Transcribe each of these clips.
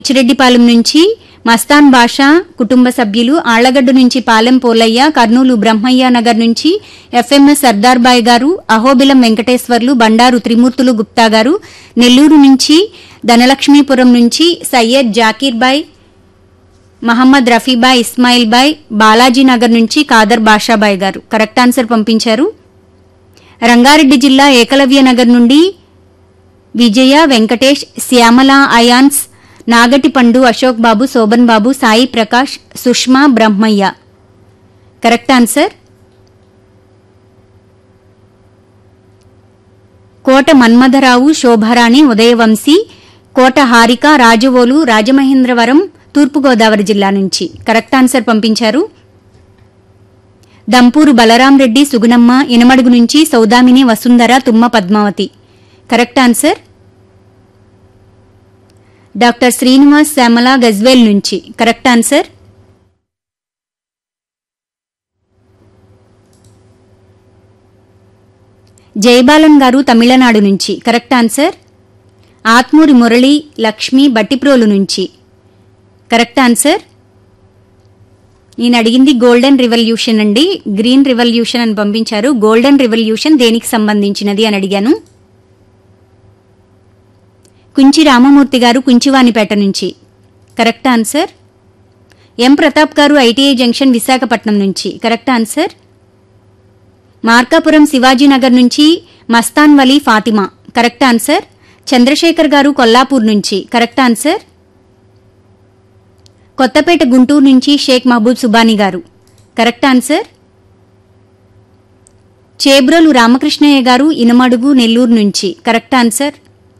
చిరెడ్డిపాలెం నుంచి మస్తాన్ బాషా కుటుంబ సభ్యులు ఆళ్లగడ్డ నుంచి పాలెం పోలయ్య కర్నూలు బ్రహ్మయ్య నగర్ నుంచి ఎఫ్ఎంఎస్ సర్దార్బాయ్ గారు అహోబిలం వెంకటేశ్వర్లు బండారు త్రిమూర్తులు గుప్తా గారు నెల్లూరు నుంచి ధనలక్ష్మీపురం నుంచి సయ్యద్ జాకీర్ బాయ్ మహమ్మద్ రఫీబాయ్ ఇస్మాయిల్ బాయ్ బాలాజీ నగర్ నుంచి కాదర్ బాషాబాయ్ గారు కరెక్ట్ ఆన్సర్ పంపించారు రంగారెడ్డి జిల్లా ఏకలవ్య నగర్ నుండి విజయ వెంకటేష్ శ్యామల అయాన్స్ నాగటి పండు అశోక్ బాబు శోభన్ బాబు సాయి ప్రకాష్ సుష్మా బ్రహ్మయ్య కరెక్ట్ ఆన్సర్ కోట మన్మథరావు శోభారాణి ఉదయవంశీ కోట హారిక రాజవోలు రాజమహేంద్రవరం తూర్పుగోదావరి జిల్లా నుంచి కరెక్ట్ ఆన్సర్ పంపించారు దంపూరు బలరాం రెడ్డి సుగుణమ్మ ఇనమడుగు నుంచి Soudamini Vasundhara Tumma Padmavathi correct answer doctor Srinivas Syamala Gajwel నుంచి కరెక్ట్ ఆన్సర్ జయబాలన్ గారు తమిళనాడు నుంచి కరెక్ట్ ఆన్సర్ ఆత్మూరి మురళి లక్ష్మి బట్టిప్రోలు నుంచి కరెక్ట్ ఆన్సర్ నేను అడిగింది గోల్డెన్ రివల్యూషన్ అండి గ్రీన్ రివల్యూషన్ అని పంపించారు గోల్డెన్ రివల్యూషన్ దేనికి సంబంధించినది అని అడిగాను కుంచి రామమూర్తి గారు కుంచివానిపేట నుంచి కరెక్ట్ ఆన్సర్ ఎం ప్రతాప్ గారు ఐటీఐ జంక్షన్ విశాఖపట్నం నుంచి కరెక్ట్ ఆన్సర్ మార్కాపురం శివాజీనగర్ నుంచి మస్తాన్ వలీ ఫాతిమా కరెక్ట్ ఆన్సర్ చంద్రశేఖర్ గారు కొల్లాపూర్ నుంచి కరెక్ట్ ఆన్సర్ కొత్తపేట గుంటూరు నుంచి షేక్ మహబూబ్ సుబానీ గారు కరెక్ట్ ఆన్సర్ చేబ్రోలు రామకృష్ణయ్య గారు ఇనమడుగు నెల్లూరు నుంచి కరెక్ట్ ఆన్సర్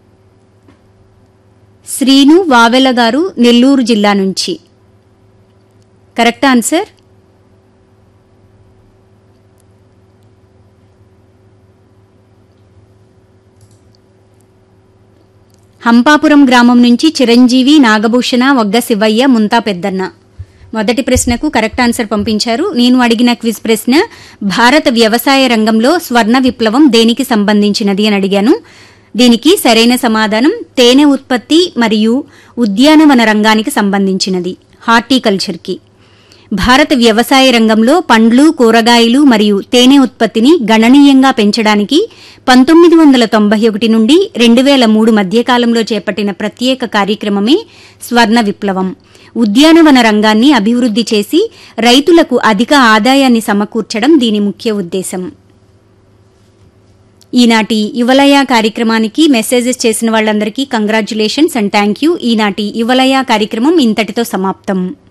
శ్రీను వావెల గారు నెల్లూరు జిల్లా నుంచి కరెక్ట్ ఆన్సర్ హంపాపురం గ్రామం నుంచి చిరంజీవి నాగభూషణ వగ్గ శివయ్య ముంతా పెద్దన్న మొదటి ప్రశ్నకు కరెక్ట్ ఆన్సర్ పంపించారు నేను అడిగిన క్విజ్ ప్రశ్న భారత వ్యవసాయ రంగంలో స్వర్ణ విప్లవం దేనికి సంబంధించినది అని అడిగాను దీనికి సరైన సమాధానం తేనె ఉత్పత్తి మరియు ఉద్యానవన రంగానికి సంబంధించినది హార్టికల్చర్కి భారత వ్యవసాయ రంగంలో పండ్లు కూరగాయలు మరియు తేనె ఉత్పత్తిని గణనీయంగా పెంచడానికి పంతొమ్మిది వందల తొంభై ఒకటి నుండి రెండు వేల మూడు మధ్యకాలంలో చేపట్టిన ప్రత్యేక కార్యక్రమమే స్వర్ణ విప్లవం ఉద్యానవన రంగాన్ని అభివృద్ది చేసి రైతులకు అధిక ఆదాయాన్ని సమకూర్చడం దీని ముఖ్య ఉద్దేశం ఈనాటి యువలయ కార్యక్రమానికి మెసేజెస్ చేసిన వాళ్ళందరికీ కంగ్రాచ్యులేషన్స్ అండ్ థ్యాంక్ యూ ఈనాటి యువలయ కార్యక్రమం ఇంతటితో సమాప్తం